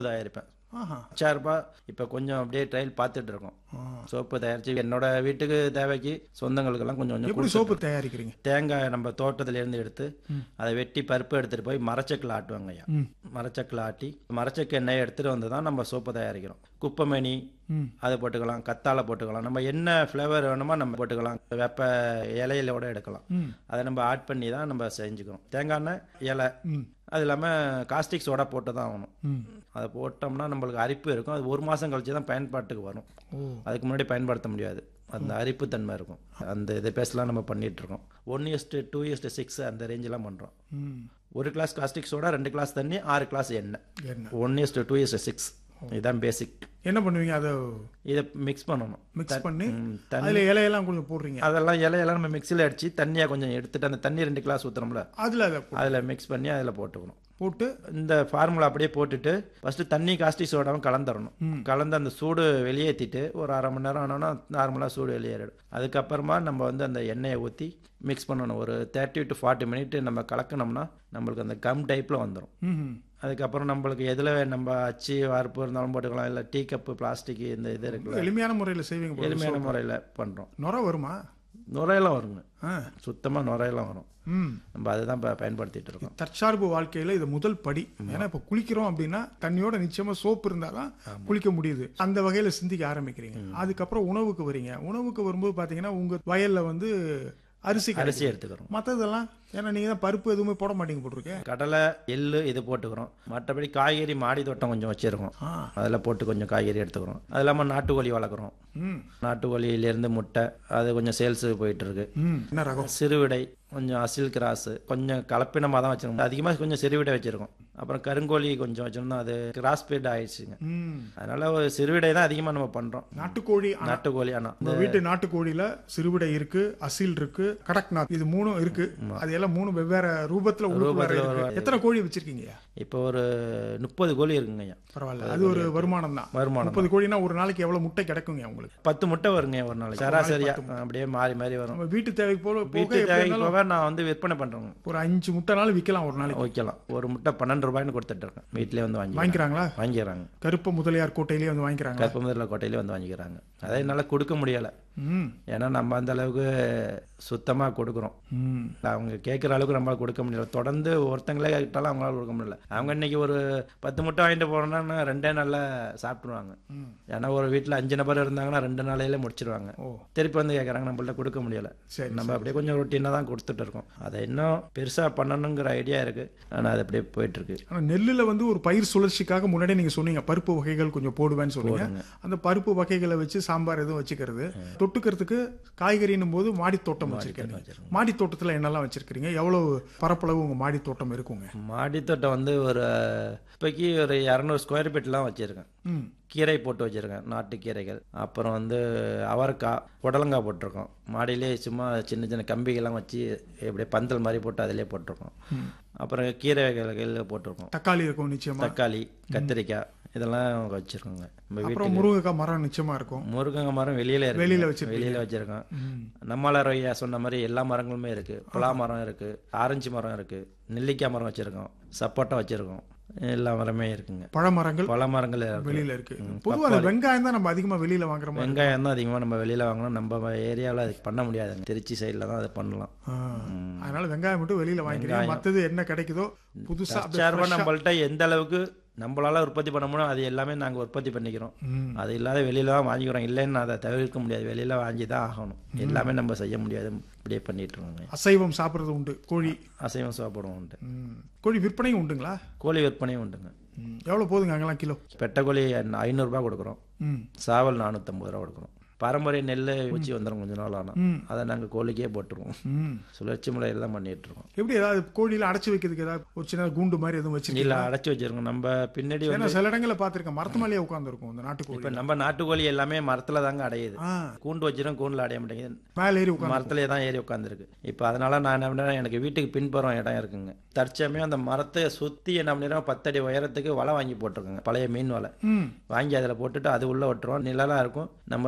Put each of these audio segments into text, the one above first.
தயாரிப்பேன் ஆஹா சார்பா இப்போ கொஞ்சம் அப்படியே ட்ரையல் பார்த்துட்டு இருக்கோம் சோப்பு தயாரித்து என்னோட வீட்டுக்கு தேவைக்கு சொந்தங்களுக்கெல்லாம் கொஞ்சம் கொஞ்சம் எப்படி சோப்பு தயாரிக்கிறீங்க தேங்காய் நம்ம தோட்டத்துல இருந்து எடுத்து அதை வெட்டி பருப்பு எடுத்துட்டு போய் மரச்சக்கில் ஆட்டுவாங்க ஐயா ம். மரச்சக்கில் ஆட்டி மரச்சக்கு எண்ணெயை எடுத்துட்டு வந்து தான் நம்ம சோப்பு தயாரிக்கிறோம் குப்பைமேனி ம். அதை போட்டுக்கலாம் கத்தாழை போட்டுக்கலாம் நம்ம என்ன ஃப்ளேவர் வேணுமோ நம்ம போட்டுக்கலாம் வெப்ப இலையிலோட எடுக்கலாம் ம். அதை நம்ம ஆட் பண்ணி தான் நம்ம செஞ்சுக்கிறோம் தேங்காய் எண்ணெய் இலை ம். அது இல்லாமல் காஸ்டிக் சோடா போட்டு தான் ஆகணும் ம். அதை போட்டோம்னா நம்மளுக்கு அரிப்பு இருக்கும் அது ஒரு மாதம் கழிச்சு தான் பயன்பாட்டுக்கு வரும் ஓ அதுக்கு முன்னாடி பயன்படுத்த முடியாது அந்த அரிப்பு தன்மை இருக்கும் அந்த இது பேசலாம் நம்ம பண்ணிட்டு இருக்கோம் one is to two is to six அந்த ரேஞ்செலாம் பண்ணுறோம் ம் ஒரு கிளாஸ் காஸ்டிக் சோடா ரெண்டு கிளாஸ் தண்ணி ஆறு கிளாஸ் எண்ணெய் என்ன one is to two is to six இதுதான் பேசிக் என்ன பண்ணுவீங்க அதை இதை மிக்ஸ் பண்ணணும் மிக்ஸ் பண்ணி ம், தண்ணி அதுல இலையெல்லாம் கொஞ்சம் போடுறீங்க அதெல்லாம் இலையெல்லாம் நம்ம மிக்சியில் அடித்து தண்ணியாக கொஞ்சம் எடுத்துட்டு அந்த தண்ணி ரெண்டு கிளாஸ் ஊற்றுறோம்ல அதுல அதை போ- அதில் மிக்ஸ் பண்ணி அதில் போட்டுக்கணும் போட்டு இந்த ஃபார்முலா அப்படியே போட்டுட்டு ஃபர்ஸ்ட் தண்ணி காஸ்டிக் சோடாவும் கலந்துடணும் கலந்து அந்த சூடு வெளியேற்றிட்டு ஒரு அரை மணி நேரம் ஆனோன்னா நார்மலாக சூடு வெளியேறிடும் அதுக்கப்புறமா நம்ம வந்து அந்த எண்ணெயை ஊற்றி மிக்ஸ் பண்ணணும் ஒரு தேர்ட்டி டு ஃபார்ட்டி மினிட் நம்ம கலக்கணும்னா நம்மளுக்கு அந்த கம் டைப்பில் வந்துடும் ம் அதுக்கப்புறம் நம்மளுக்கு எதில் நம்ம அச்சு வார்ப்பு இருந்தாலும் போட்டுக்கலாம் இல்லை டீ கப்பு பிளாஸ்டிக் இந்த இது இருக்குல்ல எளிமையான முறையில் செய்வீங்க போல. எளிமையான முறையில் பண்ணுறோம் நுரை வருமா நுரையெல்லாம் வருங்க ஆ சுத்தமாக நுரையெல்லாம் வரும் ம் நம்ம அதுதான் இப்போ பயன்படுத்திட்டு இருக்கோம் தற்சார்பு வாழ்க்கையில இது முதல் படி ஏன்னா இப்ப குளிக்கிறோம் அப்படின்னா தண்ணியோட நிச்சயமா சோப்பு இருந்தாதான் குளிக்க முடியுது அந்த வகையில சிந்திக்க ஆரம்பிக்கிறீங்க அதுக்கப்புறம் உணவுக்கு வரீங்க உணவுக்கு வரும்போது பாத்தீங்கன்னா உங்க வயல்ல வந்து அரிசி கிடைக்கும். அரிசி எடுத்துக்கிறோம் மத்ததெல்லாம் ஏன்னா நீங்க தான் பருப்பு எதுவுமே போட மாட்டீங்க போட்டிருக்கேன் கடலை எள்ளு இது போட்டுக்கிறோம் மற்றபடி காய்கறி மாடி தோட்டம் கொஞ்சம் வச்சிருக்கோம் ஆ அதில் போட்டு கொஞ்சம் காய்கறி எடுத்துக்கிறோம் அது இல்லாமல் நாட்டுக்கோழி வளர்க்குறோம் ம் நாட்டுக்கோழியிலேருந்து முட்டை அது கொஞ்சம் சேல்ஸு போயிட்டு இருக்கு ம் என்ன ரகம் சிறுவிடை கொஞ்சம் அசில் கிராஸு கொஞ்சம் கலப்பினமாக தான் வச்சிருக்கோம் அதிகமாக கொஞ்சம் சிறுவிடை வச்சிருக்கோம் அப்புறம் கருங்கோழி கொஞ்சம் வச்சிருந்தோம் அது கிராஸ் பீட் ஆயிடுச்சுங்க ம் அதனால ஒரு சிறுவிடை தான் அதிகமாக நம்ம பண்ணுறோம் நாட்டுக்கோழி ஆனா நாட்டுக்கோழி ஆனால் உங்க வீட்டு நாட்டுக்கோழியில சிறுவிடை இருக்கு அசில் இருக்கு கடக்நாத் இது மூணும் இருக்கு அது எல்லாம் மூணு வெவ்வேறு ரூபத்துல உள்ளுக்குள்ளார இருக்கு எத்தனை கோழி வச்சிருக்கீங்க இப்போ ஒரு முப்பது கோழி இருக்குங்க ஐயா பரவாயில்ல அது ஒரு வருமானம் தான் வருமானம் முப்பது கோழினா ஒரு நாளைக்கு எவ்வளவு முட்டை கிடைக்குங்க உங்களுக்கு பத்து முட்டை வருங்க ஒரு நாளைக்கு சராசரியா அப்படியே மாறி மாறி வரும் நம்ம வீட்டு தேவைக்கு போல போக வீட்டு எப்படி தேவைக்கு இருந்தாலும் போக நான் வந்து விற்பனை பண்ணுறேங்க ஒரு அஞ்சு முட்டைனாலும் விற்கலாம் ஒரு நாளைக்கு வைக்கலாம் ஒரு முட்டை பன்னெண்டு ரூபாய்னு கொடுத்துட்டு இருக்கேன் வீட்டிலே வந்து வாங்கி வாங்கிக்கிறாங்களா வாங்கிக்கிறாங்க கருப்பு முதலியார் கோட்டையிலேயே வந்து வாங்கிக்கிறாங்களா கருப்பமுதல கோட்டையிலே வந்து வாங்கிக்கிறாங்க அதை என்னால் கொடுக்க முடியலை ம் ஏன்னா நம்ம அந்த அளவுக்கு சுத்தமாக கொடுக்குறோம் ம் அவங்க கேட்குற அளவுக்கு நம்மளால கொடுக்க முடியல தொடர்ந்து ஒருத்தங்களே கேட்டாலும் அவங்களால கொடுக்க முடியல அவங்க இன்னைக்கு ஒரு பத்து முட்டை வாங்கிட்டு போறோம்னா ரெண்டே நாள்ல சாப்பிட்ருவாங்க ம். ஏன்னா ஒரு வீட்டில் அஞ்சு நபர் இருந்தாங்கன்னா ரெண்டு நாளையில முடிச்சிருவாங்க ஓ திருப்பி வந்து கேட்குறாங்க நம்மள்ட்ட கொடுக்க முடியல சரி நம்ம அப்படியே கொஞ்சம் ரொட்டீனாக தான் கொடுத்துட்டு இருக்கோம் அதை இன்னும் பெருசாக பண்ணணுங்கிற ஐடியா இருக்கு ஆனால் அது அப்படியே போயிட்டு இருக்கு ஆனா நெல்லுல வந்து ஒரு பயிர் சுழற்சிக்காக முன்னாடி நீங்க சொன்னீங்க பருப்பு வகைகள் கொஞ்சம் போடுவேன்னு சொன்னீங்க அந்த பருப்பு வகைகளை வச்சு சாம்பார் எதுவும் வச்சுக்கிறது தொட்டுக்கிறதுக்கு காய்கறின்னும் போது மாடி தோட்டம் வச்சிருக்கீங்க மாடி தோட்டத்துல என்னெல்லாம் வச்சிருக்கீங்க எவ்வளவு பரப்பளவு உங்க மாடி தோட்டம் இருக்குங்க மாடித்தோட்டம் வந்து ஒரு இப்போக்கி ஒரு இரநூறு ஸ்கொயர் ஃபீட்லாம் வச்சுருக்கேன் ம் கீரை போட்டு வச்சுருக்கேன் நாட்டு கீரைகள் அப்புறம் வந்து அவரைக்காய் புடலங்காய் போட்டிருக்கோம் மாடியிலே சும்மா சின்ன சின்ன கம்பிகள்லாம் வச்சு இப்படியே பந்தல் மாதிரி போட்டு அதிலே போட்டிருக்கோம் அப்புறம் கீரை வகைகள் போட்டிருக்கோம் தக்காளி இருக்கும் நிச்சயமா தக்காளி கத்திரிக்காய் இதெல்லாம் வச்சுருக்கோங்க நம்ம வீட்டு அப்புறம் முருங்கைக்காய் மரம் நிச்சயமா இருக்கும் முருங்கங்க மரம் வெளியில இருக்கு வெளியில வச்சிருக்கீங்க. வெளியில வச்சிருக்கோம் ம். நம்மளார் ஐயா சொன்ன மாதிரி எல்லா மரங்களுமே இருக்கு புலா மரம் இருக்கு ஆரஞ்சு மரம் இருக்கு நெல்லிக்காய் மரம் வச்சிருக்கோம் சப்போட்டா வச்சிருக்கோம் எல்லா மரமே இருக்குங்க பழமரங்கள் பல மரங்கள் இருக்கு வெளியில இருக்கு பொதுவா அந்த வெங்காயம் தான் நம்ம அதிகமா வெளியில வாங்குற மாதிரி வெங்காயம் தான் அதிகமாக நம்ம வெளியில வாங்கணும் நம்ம ஏரியாவில் அது பண்ண முடியாதுங்க திருச்சி சைடில் தான் அதை பண்ணலாம் ஆ. அதனால வெங்காயம் மட்டும் வெளியில வாங்கிக்கிறீங்க மத்தது என்ன கிடைக்குதோ புதுசா அப்படியே சார்பாக fresh ஆ- நம்மள்ட்ட எந்த அளவுக்கு நம்மளால உற்பத்தி பண்ண முடியும் அது எல்லாமே நாங்கள் உற்பத்தி பண்ணிக்கிறோம் ம். அது இல்லாத வெளியில தான் வாங்கிக்கிறோம் இல்லைன்னு அதை தவிர்க்க முடியாது வெளியில வாங்கி தான் ஆகணும் எல்லாமே நம்ம செய்ய முடியாது இப்படியே பண்ணிட்டு இருக்கோங்க அசைவம் சாப்பிடுறது உண்டு கோழி அசைவம் சாப்பிடுவோம் ம். கோழி விற்பனையும் உண்டுங்களா கோழி விற்பனையும் உண்டுங்க ம். எவ்வளவு போதுங்க அங்கெல்லாம் கிலோ பெட்டை கோழி ஐநூறுரூபா கொடுக்குறோம் ம் சாவல் நானூற்றம்பது ரூபா கொடுக்குறோம் பாரம்பரிய நெல் ஊச்சி வந்துடும் கொஞ்ச நாள் ஆனால் ம். அதை நாங்கள் கோழிக்கே போட்டுருவோம் ம் சுழற்சி முறையில் தான் பண்ணிட்டு இருக்கோம் எப்படி ஏதாவது கோழியில அடைச்சு வைக்கிறதுக்கு ஏதாவது ஒரு சின்ன கூண்டு மாதிரி எதுவும் வச்சிருக்கீங்க இல்லை அடைச்சி வச்சிருக்கோம் நம்ம பின்னாடி வந்து ஏன்னா சில இடங்கள்ல பார்த்திருக்கேன் மரத்து மேலேயே உட்காந்துருக்கும் இந்த நாட்டுக்கோழி இப்போ நம்ம நாட்டுக்கோழி எல்லாமே மரத்தில் தாங்க அடையுது ஆ கூண்டு வச்சிரும் கூண்டில் அடைய மாட்டேங்குது மேலே ஏறி உட்காந்து மரத்திலே தான் ஏறி உட்காந்துருக்கு இப்போ அதனால நான் என்ன பண்ணுறேன் எனக்கு வீட்டுக்கு பின்புறம் இடம் இருக்குங்க தற்சமயம் அந்த மரத்தை சுற்றி என்ன பண்ணிடுறோம் பத்தடி உயரத்துக்கு வலை வாங்கி போட்டிருக்கோங்க பழைய மீன் வலை ம் வாங்கி அதில் போட்டுட்டு அது உள்ளே விட்டுருவோம் நிழலாக இருக்கும் நம்ம தண்ணி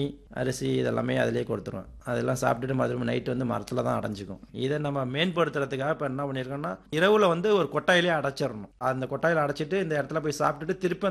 தண்ணி அரிசி இதெல்லாமே அதிலே கொடுத்துருவேன் அதெல்லாம் சாப்பிட்டுட்டு மறுபடியும் நைட்டு வந்து மரத்தில் தான் அடைஞ்சிக்கும் இதை நம்ம மேம்படுத்துறதுக்காக இப்போ என்ன பண்ணியிருக்கோம்னா இரவில் வந்து ஒரு கொட்டாயிலே அடைச்சிடணும் அந்த கொட்டாயில் அடைச்சிட்டு இந்த இடத்துல போய் சாப்பிட்டுட்டு திருப்பி